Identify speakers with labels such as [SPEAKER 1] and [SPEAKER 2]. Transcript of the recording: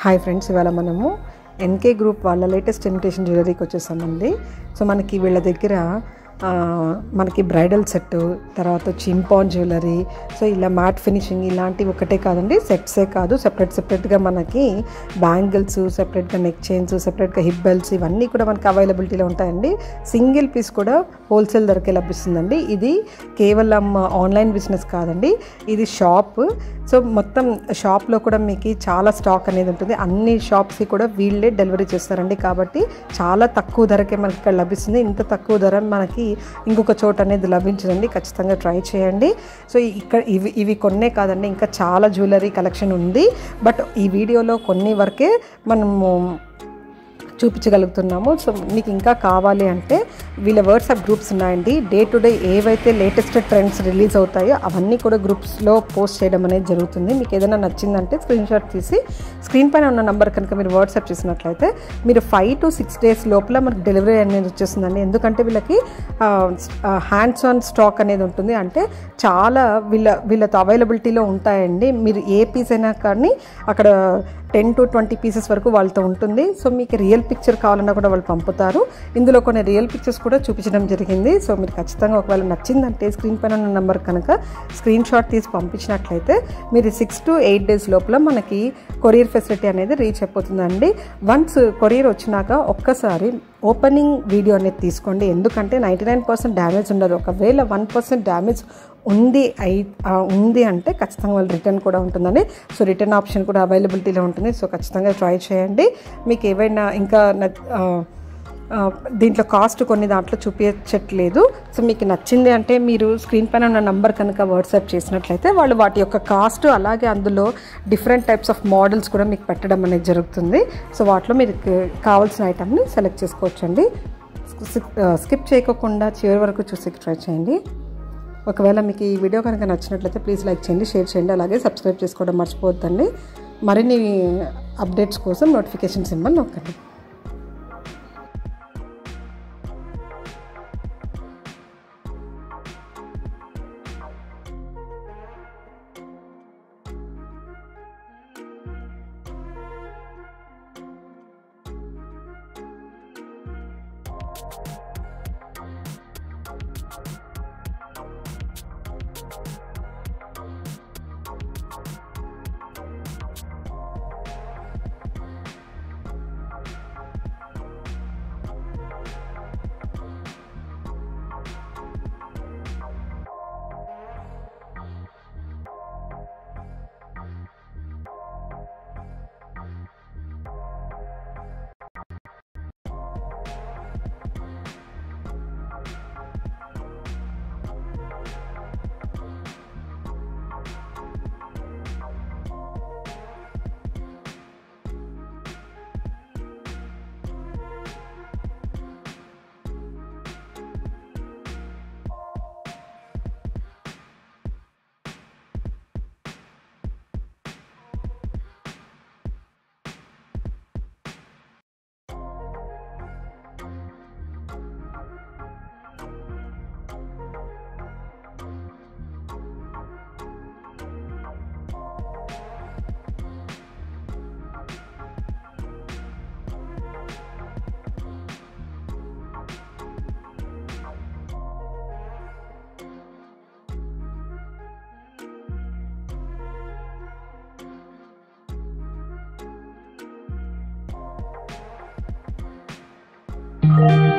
[SPEAKER 1] hi friends ఇవాళ మనము NK group వాళ్ళ లేటెస్ట్ ఇన్విటేషన్ జ్యువెలరీకి వచ్చేసామండి సో మనకి వీళ్ళ దగ్గర ఆ, మనకి బ్రైడల్ సెట్ తర్వాత చింపాన్ జ్యువెలరీ సో ఇలా మ్యాట్ ఫినిషింగ్ ఇలాంటివి ఒకటే కాదండి సెట్సే కాదు సెపరేట్ సెపరేట్గా మనకి బ్యాంగిల్స్ సెపరేట్గా నెక్ చైన్స్ సెపరేట్గా హిప్ బెల్ట్స్ ఇవన్నీ కూడా మనకి అవైలబిలిటీలో ఉంటాయండి సింగిల్ పీస్ కూడా హోల్సేల్ ధరకే లభిస్తుందండి ఇది కేవలం ఆన్లైన్ బిజినెస్ కాదండి ఇది షాప్ సో మొత్తం షాప్లో కూడా మీకు చాలా స్టాక్ అనేది ఉంటుంది అన్ని షాప్స్కి కూడా వీళ్ళే డెలివరీ చేస్తారండి కాబట్టి చాలా తక్కువ ధరకే మనకి ఇక్కడ లభిస్తుంది ఇంత తక్కువ ధర మనకి ఇంకొక చోట అనేది లభించదండి ఖచ్చితంగా ట్రై చేయండి సో ఇక్కడ ఇవి ఇవి కొన్నే కాదండి ఇంకా చాలా జ్యువెలరీ కలెక్షన్ ఉంది బట్ ఈ వీడియోలో కొన్ని వరకే మనము చూపించగలుగుతున్నాము సో మీకు ఇంకా కావాలి అంటే వీళ్ళ వాట్సాప్ గ్రూప్స్ ఉన్నాయండి డే టు డే ఏవైతే లేటెస్ట్ ట్రెండ్స్ రిలీజ్ అవుతాయో అవన్నీ కూడా గ్రూప్స్లో పోస్ట్ చేయడం అనేది జరుగుతుంది మీకు ఏదైనా నచ్చిందంటే స్క్రీన్ షాట్ తీసి స్క్రీన్ పైన ఉన్న నెంబర్ కనుక మీరు వాట్సాప్ చేసినట్లయితే మీరు ఫైవ్ టు సిక్స్ డేస్ లోపల మనకు డెలివరీ అనేది వచ్చేస్తుందండి ఎందుకంటే వీళ్ళకి హ్యాండ్స్ ఆన్ స్టాక్ అనేది ఉంటుంది అంటే చాలా వీళ్ళ వీళ్ళతో అవైలబిలిటీలో ఉంటాయండి మీరు ఏ పీస్ అయినా కానీ అక్కడ టెన్ టు ట్వంటీ పీసెస్ వరకు వాళ్ళతో ఉంటుంది సో మీకు రియల్ పిక్చర్ కావాలన్నా కూడా వాళ్ళు పంపుతారు ఇందులో కొన్ని రియల్ పిక్చర్స్ కూడా చూపించడం జరిగింది సో మీరు ఖచ్చితంగా ఒకవేళ నచ్చిందంటే స్క్రీన్ పైన ఉన్న నెంబర్ కనుక స్క్రీన్ షాట్ తీసి పంపించినట్లయితే మీరు సిక్స్ టు ఎయిట్ డేస్ లోపల మనకి కొరియర్ ఫెసిలిటీ అనేది రీచ్ అయిపోతుందండి వన్స్ కొరియర్ వచ్చినాక ఒక్కసారి ఓపెనింగ్ వీడియో అనేది తీసుకోండి ఎందుకంటే నైంటీ నైన్ పర్సెంట్ డ్యామేజ్ ఉండదు ఒకవేళ వన్ పర్సెంట్ డ్యామేజ్ ఉంది అయి ఆ, ఉంది అంటే ఖచ్చితంగా వాళ్ళు రిటర్న్ కూడా ఉంటుందండి సో రిటర్న్ ఆప్షన్ కూడా అవైలబిలిటీలో ఉంటుంది సో ఖచ్చితంగా ట్రై చేయండి మీకు ఏవైనా ఇంకా న- ఆ, ఆ, దీంట్లో కాస్ట్ కొన్ని దాంట్లో చూపించట్లేదు సో మీకు నచ్చింది అంటే మీరు స్క్రీన్ పైన ఉన్న నంబర్ కనుక వాట్సాప్ చేసినట్లయితే వాళ్ళు వాటి యొక్క కాస్ట్ అలాగే అందులో డిఫరెంట్ టైప్స్ ఆఫ్ మోడల్స్ కూడా మీకు పెట్టడం అనేది జరుగుతుంది సో వాటిలో మీరు కావాల్సిన ఐటమ్ని సెలెక్ట్ చేసుకోవచ్చండి స్కిప్ చేయకోకుండా చివరి వరకు చూసి ట్రై చేయండి ఒకవేళ మీకు ఈ వీడియో కనుక నచ్చినట్లయితే ప్లీజ్ లైక్ చేయండి షేర్ చేయండి అలాగే సబ్స్క్రైబ్ చేసుకోవడం మర్చిపోవద్దండి మరిన్ని అప్డేట్స్ కోసం నోటిఫికేషన్ సింబల్ నొక్కండి
[SPEAKER 2] thank you